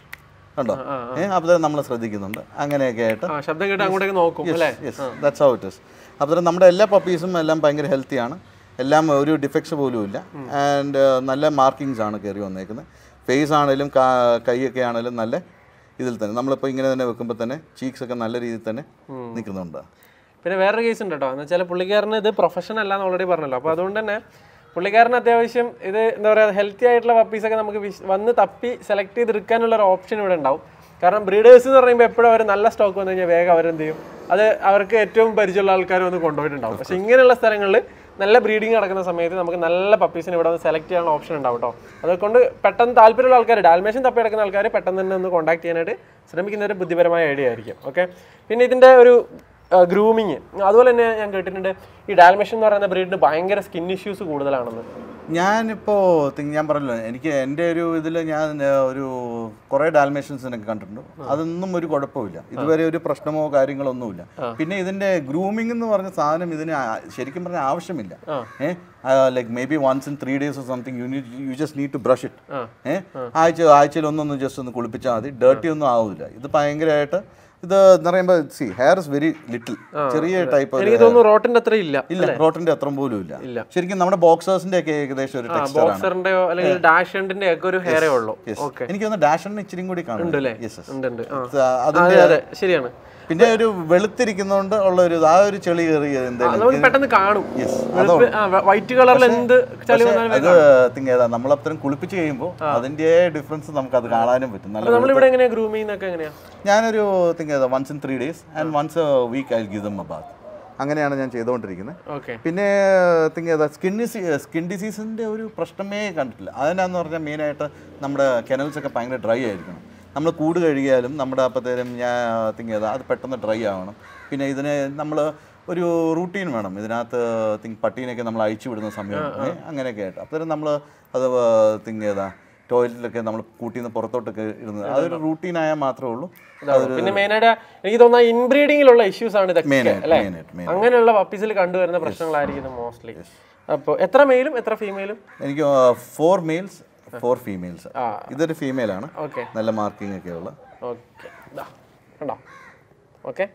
കണ്ടോ ഏഹ് അപ്പത്തേനും നമ്മൾ ശ്രദ്ധിക്കുന്നുണ്ട് അങ്ങനെയൊക്കെ ആയിട്ട് ആ ശബ്ദം കേട്ട് അങ്ങോട്ടേക്ക് നോക്കും അല്ലേ yes that's how it is അപ്പോൾ നമ്മുടെ എല്ലാ പപ്പീസും എല്ലാം ഭയങ്കര ഹെൽത്തിയാണ് എല്ലാം ഒരു ഡിഫക്ട്സ് പോലും ഇല്ല ആൻഡ് നല്ല മാർക്കിങ്സ് ആണ് കയറി വന്നേക്കുന്നത് ഫേസ് ആണെങ്കിലും കാ- കൈയൊക്കെ ആണെങ്കിലും നല്ല ഇതിൽ തന്നെ നമ്മളിപ്പോൾ ഇങ്ങനെ തന്നെ വെക്കുമ്പോൾ തന്നെ ചീക്സ് ഒക്കെ നല്ല രീതിയിൽ തന്നെ നിൽക്കുന്നുണ്ട് പിന്നെ വേറൊരു കേസ് ഉണ്ട് കേട്ടോ എന്ന് വെച്ചാൽ പുള്ളിക്കാരന് ഇത് പ്രൊഫഷൻ അല്ലാന്ന് ഓൾറെഡി പറഞ്ഞല്ലോ അപ്പോൾ അതുകൊണ്ട് തന്നെ പുള്ളിക്കാരന് അത്യാവശ്യം ഇത് എന്താ പറയുക ഹെൽത്തി ആയിട്ടുള്ള പപ്പീസൊക്കെ നമുക്ക് വിശ്- വന്ന് തപ്പി സെലക്ട് ചെയ്തെടുക്കാനുള്ള ഒരു ഓപ്ഷൻ ഇവിടെ ഉണ്ടാവും കാരണം ബ്രീഡേഴ്സ് എന്ന് പറയുമ്പോൾ എപ്പോഴും അവർ നല്ല സ്റ്റോക്ക് വന്നു കഴിഞ്ഞാൽ വേഗം അവരെന്ത് ചെയ്യും അത് അവർക്ക് ഏറ്റവും പരിചയമുള്ള ആൾക്കാർ വന്ന് കൊണ്ടുപോയിട്ടുണ്ടാവും പക്ഷേ ഇങ്ങനെയുള്ള സ്ഥലങ്ങളിൽ നല്ല ബ്രീഡിങ് നടക്കുന്ന സമയത്ത് നമുക്ക് നല്ല പപ്പീസിനെ ഇവിടെ വന്ന് സെലക്ട് ചെയ്യാനുള്ള ഓപ്ഷൻ ഉണ്ടാവും കേട്ടോ അതുകൊണ്ട് പെട്ടെന്ന് താല്പര്യമുള്ള ആൾക്കാർ ഡാൽമേഷൻ തപ്പി എടുക്കുന്ന ആൾക്കാർ പെട്ടെന്ന് തന്നെ ഒന്ന് കോൺടാക്ട് ചെയ്യാനായിട്ട് ശ്രമിക്കുന്ന ഒരു ബുദ്ധിപരമായ ഐഡിയ ആയിരിക്കും ഓക്കെ പിന്നെ ഇതിൻ്റെ ഒരു ഗ്രൂമിങ് അതുപോലെ തന്നെ ഞാൻ കേട്ടിട്ടുണ്ട് ഈ ഡാൽമേഷൻ എന്ന് പറയുന്ന ബ്രീഡിന് ഭയങ്കര സ്കിൻ ഇഷ്യൂസ് കൂടുതലാണെന്ന് ഞാനിപ്പോൾ തിങ് ഞാൻ പറഞ്ഞല്ലോ എനിക്ക് എൻ്റെ ഒരു ഇതിൽ ഞാൻ ഏ, ഒരു കുറേ ഡാൽമേഷൻസിനൊക്കെ കണ്ടിട്ടുണ്ട് അതൊന്നും ഒരു കുഴപ്പമില്ല ഇതുവരെ ഒരു പ്രശ്നമോ കാര്യങ്ങളോ ഒന്നുമില്ല പിന്നെ ഇതിൻ്റെ ഗ്രൂമിംഗ് എന്ന് പറഞ്ഞ സാധനം ഇതിന് ആ- ശരിക്കും പറഞ്ഞാൽ ആവശ്യമില്ല uh like maybe once in three days something you need you just need to brush it uh ആഴ്ച ആഴ്ചയിൽ ഒന്നൊന്ന് ജസ്റ്റ് ഒന്ന് കുളിപ്പിച്ചാൽ മതി ഡേർട്ടി ഒന്നും ആവില്ല ഇത് ഭയങ്കരമായിട്ട് ഇത് എന്ന് പറയുമ്പോൾ the hair is very little ചെറിയ ടൈപ്പ് എനിക്ക് തോന്നുന്നു റോട്ടിന്റെ അത്ര ഇല്ല ഇല്ല റോട്ടിന്റെ അത്ര പോലും ഇല്ല ശരിക്കും നമ്മുടെ ബോക്സേഴ്സിന്റെ ഒക്കെ ഏകദേശം ഒരു ടെക്സ്ചർ ആണ് ബോക്സറിന്റെയോ അല്ലെങ്കിൽ ഡാഷണ്ടിന്റെ ഒക്കെ ഒരു ഹെയറേ ഉള്ളൂ ഓക്കെ എനിക്ക് തോന്നുന്നു ഡാഷറിന് ഇച്ചിരി കൂടി കാണും ഉണ്ടല്ലേ Yes, yes. ഉണ്ട് ഉണ്ട് ആ. അതിന്റെ അതെ അതെ ശരിയാണ് പിന്നെ ഒരു വെളുത്തിരിക്കുന്നതുകൊണ്ട് ഉള്ള ഒരു ആ ഒരു ചെളി കയറി അത് എന്തായാലും നമുക്ക് പെട്ടെന്ന് കാണും Yes, വൈറ്റ് കളറിൽ എന്ത് ചളി വന്നാലും അത് തിങ് ഏതാ നമ്മൾ അത്രയും കുളിപ്പിച്ച് കഴിയുമ്പോൾ അതിന്റെ ഡിഫറൻസ് നമുക്ക് അത് കാണാനും പറ്റും നല്ല നമ്മളിവിടെ എങ്ങനെയാ ഗ്രൂം ചെയ്യുന്നൊക്കെ എങ്ങനെയാ ഞാനൊരു തിങ് ഏതാ once in three days and once week I give them a bath അങ്ങനെയാണ് ഞാൻ ചെയ്തുകൊണ്ടിരിക്കുന്നത് ഓക്കെ പിന്നെ തിങ് ഏതാ സ്കിൻ സ്കിൻ ഡിസീസിൻ്റെ ഒരു പ്രശ്നമേ കണ്ടിട്ടില്ല അതിനാന്ന് പറഞ്ഞാൽ മെയിനായിട്ട് നമ്മുടെ കെനൽസ് ഒക്കെ ഭയങ്കര ഡ്രൈ ആയിരിക്കണം നമ്മൾ കൂട് കഴുകിയാലും നമ്മുടെ അപ്പത്തേരും ഞാൻ തിങ് ചെയ്താൽ അത് പെട്ടെന്ന് ഡ്രൈ ആവണം പിന്നെ ഇതിന് നമ്മൾ ഒരു റൂട്ടീൻ വേണം ഇതിനകത്ത് തിങ് പട്ടീനൊക്കെ നമ്മൾ അഴിച്ചു വിടുന്ന സമയം ഏ, അങ്ങനെയൊക്കെ ആയിട്ട് അപ്പത്തേരും നമ്മൾ അത് തിങ് ചെയ്താ ടോയ്ലറ്റിലൊക്കെ നമ്മൾ കൂട്ടിന്ന് പുറത്തോട്ടൊക്കെ ഇടുന്നത് അതൊരു റൂട്ടീനായാൽ മാത്രമേ ഉള്ളൂ പിന്നെ മെയിനായിട്ട് എനിക്ക് തോന്നുന്ന ഇൻബ്രീഡിങ്ങിലുള്ള ഇഷ്യൂസ് ആണ് ഇതൊക്കെ മെയിനായിട്ട് അല്ലേ മെയിനായിട്ട് മെയിൻ അങ്ങനെയുള്ള പപ്പീസിൽ കണ്ടുവരുന്ന പ്രശ്നങ്ങളായിരിക്കും മോസ്റ്റ്ലി അപ്പോൾ എത്ര മെയിലും എത്ര ഫീമെയിലും എനിക്ക് ഫോർ മെയിൽസ് ഫോർ ഫീമെയിൽസ് ആ. ഇതൊരു ഫീമെയിൽ ആണ് ഓക്കെ നല്ല മാർക്കിംഗ് ഒക്കെ ഉള്ള ഓക്കെ കണ്ടോ ഓക്കെ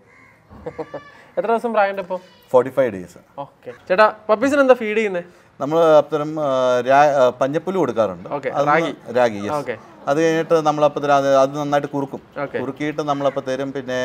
എത്ര ദിവസം പ്രായമുണ്ട് ഇപ്പോൾ ഫോർട്ടി ഫൈവ് ഡേയ്സ് ഓക്കെ ചേട്ടാ പപ്പീസിന് എന്താ ഫീഡ് ചെയ്യുന്നത് നമ്മൾ അത്തരം ആ, രാ- ആ, പഞ്ഞപ്പുല്ല് കൊടുക്കാറുണ്ട് Okay, അത് രാഗി yes. Okay. അത് കഴിഞ്ഞിട്ട് നമ്മളപ്പത്തിന് അത് അത് നന്നായിട്ട് കുറുക്കും Okay. കുറുക്കിയിട്ട് നമ്മളപ്പോൾ തരും പിന്നെ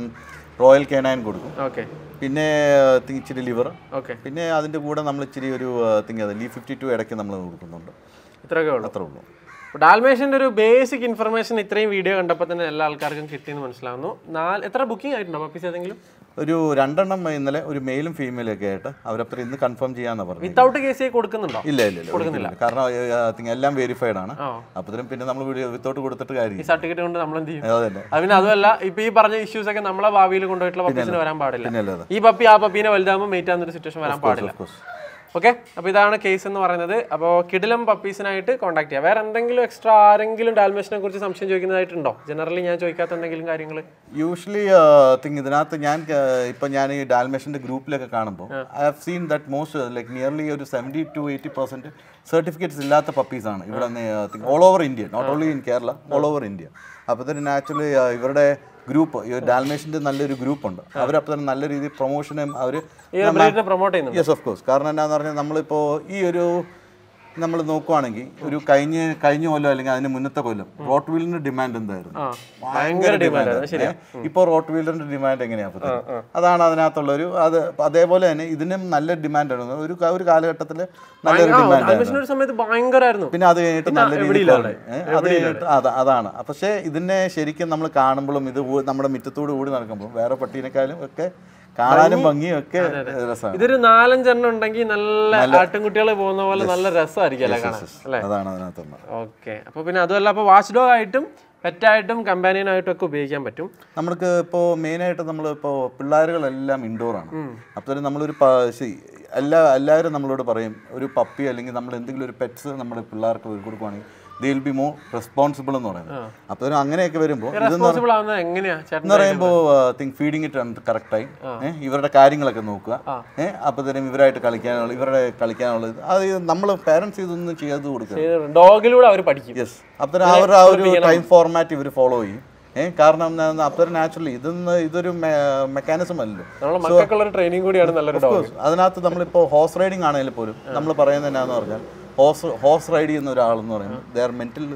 റോയൽ കേനൈൻ കൊടുക്കും ഓക്കെ പിന്നെ തി- ഇച്ചിരി ലിവർ ഓക്കെ പിന്നെ അതിൻ്റെ കൂടെ നമ്മൾ ഇച്ചിരി ഒരു തിങ് അത് ലീ ഫിഫ്റ്റി ടു ഇടയ്ക്ക് നമ്മൾ കൊടുക്കുന്നുണ്ട് ഇത്രയൊക്കെ ഉള്ളൂ അത്രേ ഉള്ളൂ ഡാൽമേഷൻ്റെ ഒരു ബേസിക് ഇൻഫർമേഷൻ ഇത്രയും വീഡിയോ കണ്ടപ്പോൾ തന്നെ എല്ലാ ആൾക്കാർക്കും കിട്ടിയെന്ന് മനസ്സിലാവുന്നു നാല് എത്ര ബുക്കിംഗ് ആയിട്ടുണ്ടോ പപ്പീസ് ഏതെങ്കിലും ഒരു രണ്ടെണ്ണം ഇന്നലെ ഒരു മെയിലും ഫീമെയിലും ഒക്കെ ആയിട്ട് അവരപ്പുറം ഇന്ന് കൺഫേം ചെയ്യാന്നാണ് പറഞ്ഞത് വിത്തൗട്ട് കേസ് കൊടുക്കുന്നുണ്ടോ ഇല്ല ഇല്ല ഇല്ല ഒരിക്കലും ഇല്ല. കാരണം ഏ, ആ, thing എല്ലാം വെരിഫൈഡ് ആണ് ആ. അപ്പത്തിനും പിന്നെ നമ്മൾ വിത്തോട്ട് കൊടുത്തിട്ട് ഈ കാര്യം സർട്ടിഫിക്കറ്റ് കൊണ്ട് നമ്മൾ എന്ത് ചെയ്യും അത് തന്നെ അത് പിന്നെ അതുമല്ല ഇപ്പൊ ഈ പറഞ്ഞ ഇഷ്യൂസ് ഒക്കെ നമ്മളെ ഭാവിയിൽ കൊണ്ടുപോയിട്ടുള്ള പപ്പീസിന് വരാൻ പാടില്ല പിന്നെ അല്ലാതെ ഈ പപ്പി ആ പപ്പീനെ വലുതാകുമ്പോൾ മേറ്റ് ആവുന്ന സിറ്റുവേഷൻ വരാൻ പാടില്ല ഓഫ് കോഴ്സ് ഓക്കെ അപ്പോൾ ഇതാണ് കേസ് എന്ന് പറയുന്നത് അപ്പോൾ കിടിലം പപ്പീസിനായിട്ട് കോൺടാക്ട് ചെയ്യാം വേറെ എന്തെങ്കിലും എക്സ്ട്രാ ആരെങ്കിലും ഡാൽമേഷനെ കുറിച്ച് സംശയം ചോദിക്കുന്നതായിട്ടുണ്ടോ ജനറലി ഞാൻ ചോദിക്കാത്ത എന്തെങ്കിലും കാര്യങ്ങൾ യൂഷ്വലി തിങ് ഇതിനകത്ത് ഞാൻ ഇപ്പം ഞാൻ ഈ ഡാൽമേഷൻ്റെ ഗ്രൂപ്പിലൊക്കെ കാണുമ്പോൾ I have seen that most like nearly ഒരു seventy to eighty percent certificates ഇല്ലാത്ത പപ്പീസാണ് ഇവിടെ all over India not only in Kerala all over India അപ്പോൾ തന്നെ നാച്ചുറലി ഇവരുടെ ഗ്രൂപ്പ് ഈ ഡാൽമേഷൻ്റെ നല്ലൊരു ഗ്രൂപ്പുണ്ട് അവരപ്പോൾ തന്നെ നല്ല രീതിയിൽ പ്രൊമോഷനും അവർ ഈ ബ്രീഡിനെ പ്രൊമോട്ട് ചെയ്യുന്നുണ്ട് യെസ് ഓഫ് കോഴ്സ് കാരണം എന്താണെന്ന് പറഞ്ഞാൽ നമ്മളിപ്പോൾ ഈ ഒരു നമ്മൾ നോക്കുവാണെങ്കിൽ ഒരു കഴിഞ്ഞ കഴിഞ്ഞ കൊല്ലം അല്ലെങ്കിൽ അതിന് മുന്നത്തെ കൊല്ലം റോട്ട് വീലിന്റെ ഡിമാൻഡ് എന്തായിരുന്നു ആ ഭയങ്കര ഡിമാൻഡ് ഇപ്പോൾ റോട്ട് വീലറിന്റെ ഡിമാൻഡ് എങ്ങനെയാ അപ്പൊ അതാണ് അതിനകത്തുള്ള ഒരു അത് അതേപോലെ തന്നെ ഇതിനും നല്ല ഡിമാൻഡ് ആണ് ഒരു ക- ഒരു കാലഘട്ടത്തിൽ നല്ലൊരു ഡിമാൻഡ് ഡാൽമേഷൻ ഒരു സമയത്ത് ഭയങ്കരമായിരുന്നു പിന്നെ അത് കഴിഞ്ഞിട്ട് നല്ല രീതിയിൽ എവിടെയില്ല കുറഞ്ഞു. ഏ, അത് കഴിഞ്ഞിട്ട് അത- അതാണ് പക്ഷേ ഇതിനെ ശരിക്കും നമ്മൾ കാണുമ്പോഴും ഇത് ഊ- നമ്മുടെ മുറ്റത്തൂടെ ഓടി നടക്കുമ്പോൾ വേറെ പട്ടീനെക്കാളും ഒക്കെ കാണാനും ഭംഗിയും ഒക്കെ രസമാണ് ഇതൊരു നാലഞ്ചെണ്ണം ഉണ്ടെങ്കിൽ നല്ല ആട്ടിൻകുട്ടികൾ പോകുന്ന പോലെ നല്ല രസമായിരിക്കും അല്ലേ കാണാൻ അല്ലേ അതാണ് അതിനകത്തുള്ളത് ഓക്കെ അപ്പോൾ പിന്നെ അതുമല്ല അപ്പോൾ വാച്ച് ഡോഗ് ആയിട്ടും പെറ്റായിട്ടും കമ്പാനിയൻ ആയിട്ടും ഒക്കെ ഉപയോഗിക്കാൻ പറ്റും നമ്മൾക്ക് ഇപ്പോൾ മെയിനായിട്ട് നമ്മൾ ഇപ്പോൾ പിള്ളേരുകളെല്ലാം ഇൻഡോറാണ് അപ്പോൾ നമ്മളൊരു പ- see, എല്ലാ എല്ലാവരും നമ്മളോട് പറയും ഒരു പപ്പി അല്ലെങ്കിൽ നമ്മൾ എന്തെങ്കിലും ഒരു പെറ്റ്സ് നമ്മുടെ പിള്ളേർക്ക് കൊടുക്കുവാണെങ്കിൽ they will be more responsible എന്ന് പറയുന്നത് അപ്പോൾ അങ്ങനെയൊക്കെ വരുമ്പോൾ ഇതെന്ന് റെസ്പോൺസിബിൾ ആവുന്നത് എങ്ങനെയാ ചേട്ടൻ എന്ന് പറയുമ്പോൾ തിങ്ക് ഫീഡിങ് ഇട്ട് കറക്റ്റായി ഇവരുടെ കാര്യങ്ങളൊക്കെ നോക്കുക ഏഹ് അപ്പോഴത്തേനും ഇവരായിട്ട് കളിക്കാനുള്ള ഇവരുടെ കളിക്കാനുള്ളത് അത് നമ്മൾ പേരൻസ് ഇതൊന്നും ചെയ്ത് കൊടുക്കുക ഡോഗിലൂടെ അവർ പഠിക്കും യെസ് അപ്പോഴത്തേനും അവരുടെ ആ ഒരു ടൈം ഫോർമാറ്റ് ഇവർ ഫോളോ ചെയ്യും ഏഹ് കാരണം അപ്പോഴത്തേനും നാച്ചുറലി ഇതൊന്ന് ഇതൊരു മെക്കാനിസം അല്ലല്ലോ നമ്മളെ മക്കൾക്കുള്ള ഒരു ട്രെയിനിങ് കൂടിയാണ് നല്ലൊരു ഡോഗ് Of course. അതിനകത്ത് നമ്മളിപ്പോൾ ഹോഴ്സ് റൈഡിങ് ആണെങ്കിൽ പോലും നമ്മൾ പറയുന്നത് എന്നാന്ന് പറഞ്ഞാൽ ഹോഴ്സ് ഹോഴ്സ് റൈഡ് ചെയ്യുന്ന ഒരാളെന്ന് പറയുമ്പോൾ their mental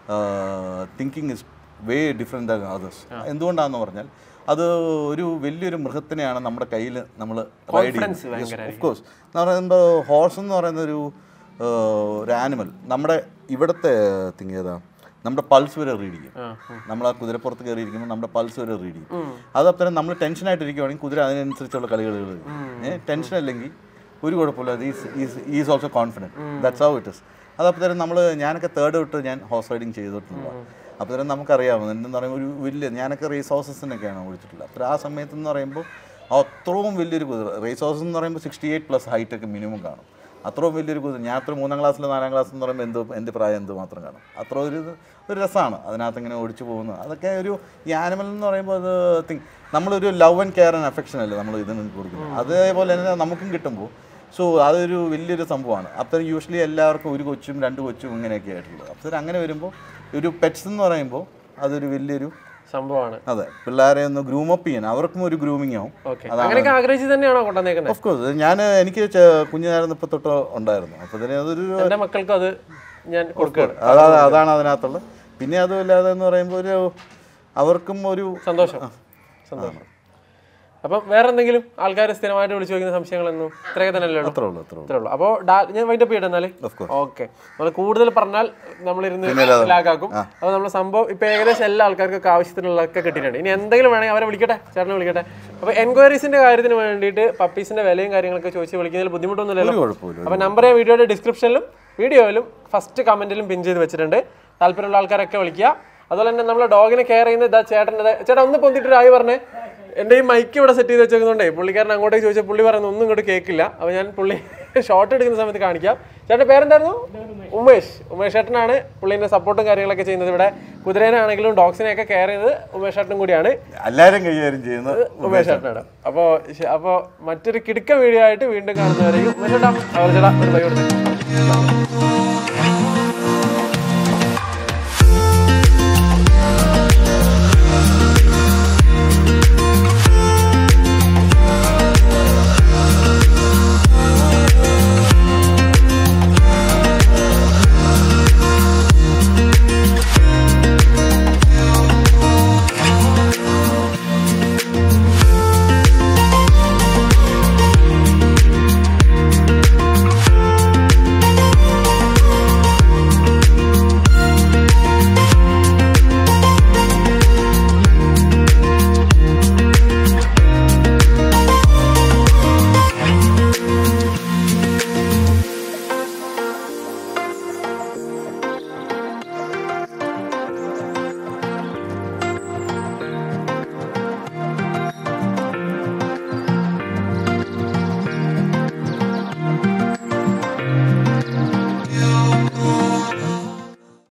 thinking is way different than others എന്തുകൊണ്ടാണെന്ന് പറഞ്ഞാൽ അത് ഒരു വലിയൊരു മൃഗത്തിനെയാണ് നമ്മുടെ കയ്യിൽ നമ്മൾ റൈഡ് ചെയ്യുന്നത് ഓഫ് കോഴ്സ് എന്ന് പറയുമ്പോൾ ഹോഴ്സ് എന്ന് പറയുന്ന ഒരു ആ, ഒരു ആനിമൽ നമ്മുടെ ഇവിടുത്തെ തിങ് ഏതാ നമ്മുടെ പൾസ് വരെ റീഡ് ചെയ്യും നമ്മൾ ആ കുതിരപ്പുറത്ത് കയറിയിരിക്കുമ്പോൾ നമ്മുടെ പൾസ് വരെ റീഡ് ചെയ്യും അത് അത്തരം നമ്മൾ ടെൻഷനായിട്ട് ഇരിക്കുവാണെങ്കിൽ കുതിര അതിനനുസരിച്ചുള്ള കളികൾ കളിക്കും ടെൻഷൻ അല്ലെങ്കിൽ ഒരു കുഴപ്പമില്ല is also confident that's how it is അത് അപ്പോഴത്തേനും നമ്മൾ ഞാനൊക്കെ തേർഡ് വിട്ട് ഞാൻ ഹോഴ്സ് റൈഡിങ് ചെയ്തിട്ടുണ്ട് അപ്പോഴത്തേനും നമുക്കറിയാം എന്ന് പറയുമ്പോൾ ഒരു വലിയ ഞാനൊക്കെ റേസ് ഹോസസിനൊക്കെയാണ് ഓടിച്ചിട്ടുള്ളത് അപ്പോൾ ആ സമയത്ത് എന്ന് പറയുമ്പോൾ അത്രയും വലിയൊരു കുതിര റേസ് ഹോസസ് എന്ന് പറയുമ്പോൾ സിക്സ്റ്റി എയ്റ്റ് പ്ലസ് ഹൈറ്റ് ഒക്കെ മിനിമം കാണും അത്രയും വലിയൊരു കുതിര ഞാൻ അത്ര മൂന്നാം ക്ലാസ്സിൽ നാലാം ക്ലാസ് എന്ന് പറയുമ്പോൾ എന്ത് എൻ്റെ പ്രായം എന്ത് മാത്രം കാണും അത്ര ഒരു ഒരു രസമാണ് അതിനകത്ത് ഇങ്ങനെ ഓടിച്ചു പോകുന്നത് അതൊക്കെ ഒരു ഈ ആനിമൽ എന്ന് പറയുമ്പോൾ അത് തിങ് നമ്മളൊരു love and care and affection അല്ലേ നമ്മൾ ഇതിന് കൊടുക്കുന്നത് അതേപോലെ തന്നെ നമുക്കും കിട്ടുമ്പോൾ സോ അതൊരു വലിയൊരു സംഭവമാണ് അപ്പോൾ യൂഷ്വലി എല്ലാവർക്കും ഒരു കൊച്ചും രണ്ട് കൊച്ചും ഇങ്ങനെയൊക്കെ ആയിട്ടുള്ളത് അപ്പോൾ അങ്ങനെ വരുമ്പോൾ ഒരു പെറ്റ്സ് എന്ന് പറയുമ്പോൾ അതൊരു വലിയൊരു സംഭവമാണ് അതെ പിള്ളേരെ ഒന്ന് ഗ്രൂമപ്പ് ചെയ്യാൻ അവർക്കും ഒരു ഗ്രൂമിങ് ആവും ഓക്കെ അങ്ങനെയൊക്കെ ആഗ്രഹിച്ച് തന്നെയാണോ കൊണ്ടുവന്നേക്കുന്നത് ഓഫ് കോഴ്സ് ഞാൻ എനിക്ക് ചെ- കുഞ്ഞായിരുന്നപ്പോൾ തൊട്ട് ഉണ്ടായിരുന്നു അപ്പോൾ തന്നെ അതൊരു എൻ്റെ മക്കൾക്കും അത് ഞാൻ കൊടുക്കുകയാണ് അതാ അതാണ് അതിനകത്തുള്ളത് പിന്നെ അതുമില്ലാതെ എന്ന് പറയുമ്പോൾ ഒരു അവർക്കും ഒരു സന്തോഷം സന്തോഷം അപ്പം വേറെ എന്തെങ്കിലും ആൾക്കാർ സ്ഥിരമായിട്ട് വിളിച്ചു ചോദിക്കുന്ന സംശയങ്ങളൊന്നും ഇത്രയൊക്കെ തന്നെയല്ലേ ഉള്ളൂ അത്രേ ഉള്ളൂ അത്രേ ഉള്ളൂ ഇത്രേ ഉള്ളൂ അപ്പോൾ ഞാൻ വൈൻഡപ്പ് ചെയ്യട്ടെ എന്നാല് ഓഫ് കോഴ്സ് ഓക്കെ നമ്മൾ കൂടുതൽ പറഞ്ഞാൽ നമ്മളിരുന്ന് ലാഗാക്കും അപ്പോൾ നമ്മൾ സംഭവം ഇപ്പൊ ഏകദേശം എല്ലാ ആൾക്കാർക്കൊക്കെ ആവശ്യത്തിനുള്ളതൊക്കെ കിട്ടിയിട്ടുണ്ട് ഇനി എന്തെങ്കിലും വേണമെങ്കിൽ അവരെ വിളിക്കട്ടെ ചേട്ടനെ വിളിക്കട്ടെ അപ്പോൾ എൻക്വയറീസിന്റെ കാര്യത്തിന് വേണ്ടിയിട്ട് പപ്പീസിന്റെ വിലയും കാര്യങ്ങളൊക്കെ ചോദിച്ച് വിളിക്കുന്നതിൽ ബുദ്ധിമുട്ടൊന്നുമില്ലല്ലോ ഒരു കുഴപ്പമില്ല അപ്പോൾ നമ്പർ ഞാൻ വീഡിയോയുടെ ഡിസ്ക്രിപ്ഷനിലും വീഡിയോയിലും ഫസ്റ്റ് കമന്റിലും പിൻ ചെയ്ത് വെച്ചിട്ടുണ്ട് താല്പര്യമുള്ള ആൾക്കാരൊക്കെ വിളിക്കുക അതുപോലെ തന്നെ നമ്മളെ ഡോഗിനെ കെയർ ചെയ്യുന്ന ഇതാ ചേട്ടൻ്റെ ചേട്ടാ ഒന്ന് പൊന്തിട്ട് ആയി പറഞ്ഞേ എൻ്റെ ഈ മൈക്ക് ഇവിടെ സെറ്റ് ചെയ്ത് വെച്ചേക്കുന്നുണ്ടേ പുള്ളിക്കാരൻ അങ്ങോട്ടേക്ക് ചോദിച്ചാൽ പുള്ളി പറയുന്നത് ഒന്നും ഇങ്ങോട്ട് കേൾക്കില്ല അപ്പോൾ ഞാൻ പുള്ളി ഷോർട്ട് എടുക്കുന്ന സമയത്ത് കാണിക്കാം ചേട്ടൻ്റെ പേരെന്തായിരുന്നു ഉമേഷ് ഉമേഷ് ചേട്ടനാണ് പുള്ളിൻ്റെ സപ്പോർട്ടും കാര്യങ്ങളൊക്കെ ചെയ്യുന്നത് ഇവിടെ കുതിരേനാണെങ്കിലും ഡോഗ്സിനെയൊക്കെ കെയർ ചെയ്യുന്നത് ഉമേഷ് ചേട്ടനും കൂടിയാണ് എല്ലാവരും കൈകാര്യം ചെയ്യുന്നത് ഉമേഷ് ചേട്ടനാണ് അപ്പോൾ അപ്പോൾ മറ്റൊരു കിടുക്ക വീഡിയോ ആയിട്ട് വീണ്ടും കാണുന്നവരെയും ഉമേഷ് ചേട്ടാ അവർ ചേട്ടാ ഒരു ബൈ കൊടുത്തേ